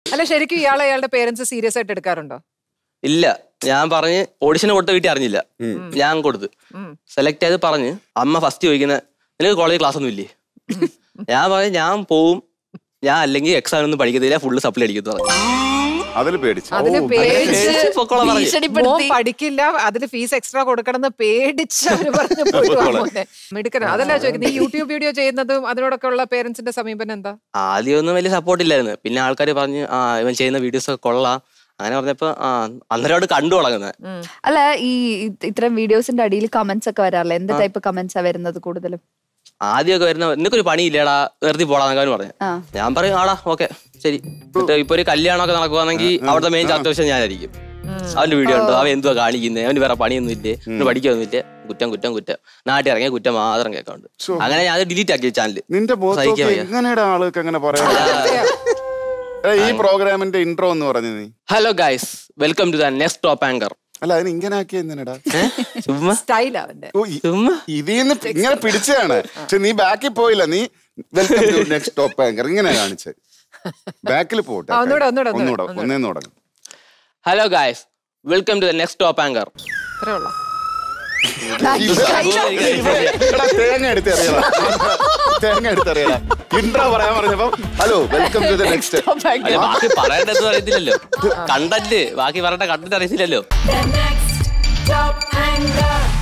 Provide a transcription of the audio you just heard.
അല്ല ശരിക്കും ഇയാളെ അയാളുടെ പേരൻസ് സീരിയസ് ആയിട്ട് എടുക്കാറുണ്ടോ ഇല്ല ഞാൻ പറഞ്ഞ് ഓഡിഷൻ കൊടുത്ത വീട്ടിൽ അറിഞ്ഞില്ല ഞാൻ കൊടുത്ത് ഉം. സെലക്ട് ചെയ്ത് പറഞ്ഞ് അമ്മ ഫസ്റ്റ് ചോദിക്കുന്ന നിനക്ക് കോളേജ് ക്ലാസ് ഒന്നും ഇല്ലേ ഞാൻ പറഞ്ഞു ഞാൻ പോവും ഞാൻ അല്ലെങ്കിൽ എക്സാം ഒന്നും പഠിക്കത്തില്ല ഫുള്ള് സപ്ലി അടിക്കുന്നു പറഞ്ഞു അതിൽ പേടിച്ചു അതിന് പേടിച്ച് പേടിച്ച് പൊക്കോളാൻ പറഞ്ഞു. മോൻ ഭീഷണിപ്പെടുത്തി പഠിക്കില്ല അതിന് ഫീസ് എക്സ്ട്രാ കൊടുക്കണമെന്ന് പേടിച്ച് അവര് പറഞ്ഞു പോയിട്ട് മിടുക്കന അതല്ല ചോദിക്കുന്നത് ഈ യൂട്യൂബ് വീഡിയോ ചെയ്യുന്നതും അതിനോടൊക്കെ ഉള്ള പേരൻസിന്റെ സമീപനം എന്താ ആദ്യമൊന്നും വലിയ സപ്പോർട്ട് ഇല്ലായിരുന്നു പിന്നെ ആൾക്കാർ പറഞ്ഞു ആ ഇവൻ ചെയ്യുന്ന വീഡിയോസ് ഒക്കെ കൊള്ളാം അങ്ങനെ പറഞ്ഞപ്പോ ആ അന്നേരമായിട്ട് കണ്ടു തുടങ്ങുന്നത് അല്ല ഈ ഇത് ഇത്തരം വീഡിയോസിന്റെ അടിയിൽ കമന്റ്സ് ഒക്കെ വരാറില്ല എന്ത് ടൈപ്പ് കമന്റ്സാ വരുന്നത് കൂടുതലും ആദ്യമൊക്കെ വരുന്ന നിനക്കൊരു പണിയില്ലേടാ വെറുതെ പോടാന്നൊക്കെ അവന് പറഞ്ഞു ആ. ഞാൻ പറയും ആടാ ഓക്കെ ശരി എന്നിട്ട് ഇപ്പൊ ഒരു കല്യാണമൊക്കെ നടക്കുവാണെങ്കിൽ അവിടുത്തെ മെയിൻ ചാർട്ട് ഞാനായിരിക്കും അവന്റെ വീഡിയോ ഉണ്ടോ അവൻ എന്തുവാ കാണിക്കുന്നത് അവന് വേറെ പണിയൊന്നും ഇല്ലേ അവന് പഠിക്കൊന്നുമില്ലേ കുറ്റം കുറ്റം കുറ്റം നാട്ടിൽ ഇറങ്ങിയ കുറ്റം മാത്രം കേൾക്കാറുണ്ട് അങ്ങനെ ഞാൻ ഡിലീറ്റ് ആക്കി ചാനൽ നിന്റെ സഹിക്കാൻ മുഖത്തൊക്കെ വയ്യ. എങ്ങനെയുടെ ആൾക്ക് അങ്ങനെ പറയാ എടാ, ഈ പ്രോഗ്രാമിന്റെ ഇൻട്രോ എന്ന് പറഞ്ഞു നീ hello guys welcome to the next top anchor അല്ല അതിന് ഇങ്ങനെ ആക്കിയ എന്തിനടാ ചുമ്മാ സ്റ്റൈൽ അവന്റെ ഓ, ഈ- ചുമ്മാ ഇതിന്ന് ഇങ്ങനെ പിടിച്ചതാണ് പക്ഷെ നീ ബാക്കിൽ പോയില്ല നീ welcome to next top anchor ഇങ്ങനെ കാണിച്ചത് ബാക്കിൽ പോട്ടെ ആ, ഒന്നൂടെ, ഒന്നൂടെ, ഒന്നൂടെ ഒന്നൂടെ. ഒന്നേന്ന് തുടങ്ങും hello guys welcome to the next top anchor അത്രേ ഉള്ളൂ എടാ, തേങ്ങ എടുത്തറിയടാ തേങ്ങ എടുത്തറിയടാ ഇൻട്രോ പറയാൻ പറഞ്ഞപ്പോ hello welcome to the next ബാക്കി പറയേണ്ടത് അറിയത്തില്ലല്ലോ കണ്ടന്റ് ബാക്കി പറയേണ്ട കണ്ടന്റ് അറിയത്തില്ലല്ലോ The next top anger.